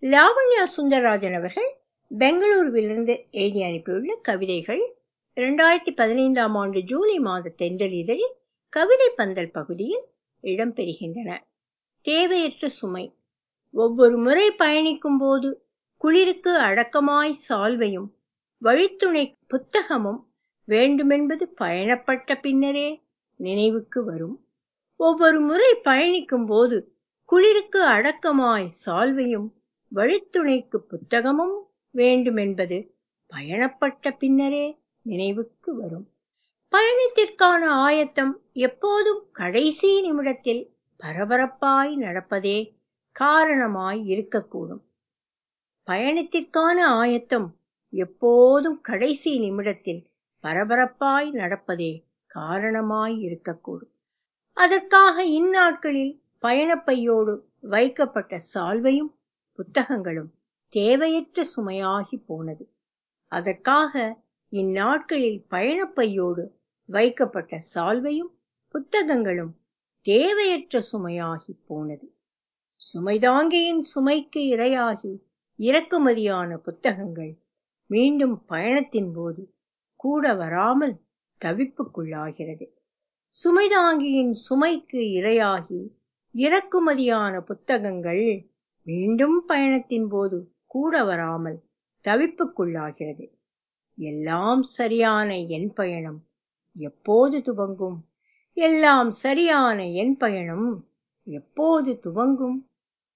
லாவண்யா சுந்தரராஜன் அவர்கள் பெங்களூருவிலிருந்து எழுதி அனுப்பியுள்ள கவிதைகள் இரண்டாயிரத்தி பதினைந்தாம் ஆண்டு ஜூலை மாத தென்றல் இதழில் கவிதை பந்தல் பகுதியில் இடம்பெறுகின்றன தேவையற்ற சுமை ஒவ்வொரு முறை பயணிக்கும் போது குளிருக்கு அடக்கமாய் சால்வையும் வழித்துணை புத்தகமும் வேண்டுமென்பது பயணப்பட்ட பின்னரே நினைவுக்கு வரும் ஒவ்வொரு முறை பயணிக்கும் போது குளிருக்கு அடக்கமாய் சால்வையும் வழித்துணைக்கு புத்தகமும் வேண்டுமென்பது பயணப்பட்ட பின்னரே நினைவுக்கு வரும் பயணத்திற்கான ஆயத்தம் எப்போதும் கடைசி நிமிடத்தில் பரபரப்பாய் நடப்பதே காரணமாய் இருக்கக்கூடும் பயணத்திற்கான ஆயத்தம் எப்போதும் கடைசி நிமிடத்தில் பரபரப்பாய் நடப்பதே காரணமாய் இருக்கக்கூடும் அதற்காக இந்நாட்களில் பயணப்பையோடு வைக்கப்பட்ட சால்வையும் புத்தகங்களும் தேவையற்ற சுமையாகி போனது அதற்காக இந்நாட்களில் பயணப்பையோடு வைக்கப்பட்ட சால்வையும் புத்தகங்களும் தேவையற்ற சுமையாகி போனது சுமைதாங்கியின் சுமைக்கு இரையாகி இறக்குமதியான புத்தகங்கள் மீண்டும் பயணத்தின் போது கூட வராமல் தவிப்புக்குள்ளாகிறது சுமைதாங்கியின் சுமைக்கு இரையாகி இறக்குமதியான புத்தகங்கள் மீண்டும் பயணத்தின் போது கூட வராமல் தவிப்புக்குள்ளாகிறது எல்லாம் சரியான என் பயணம் எப்போது துவங்கும் எல்லாம் சரியான என் பயணம் எப்போது துவங்கும்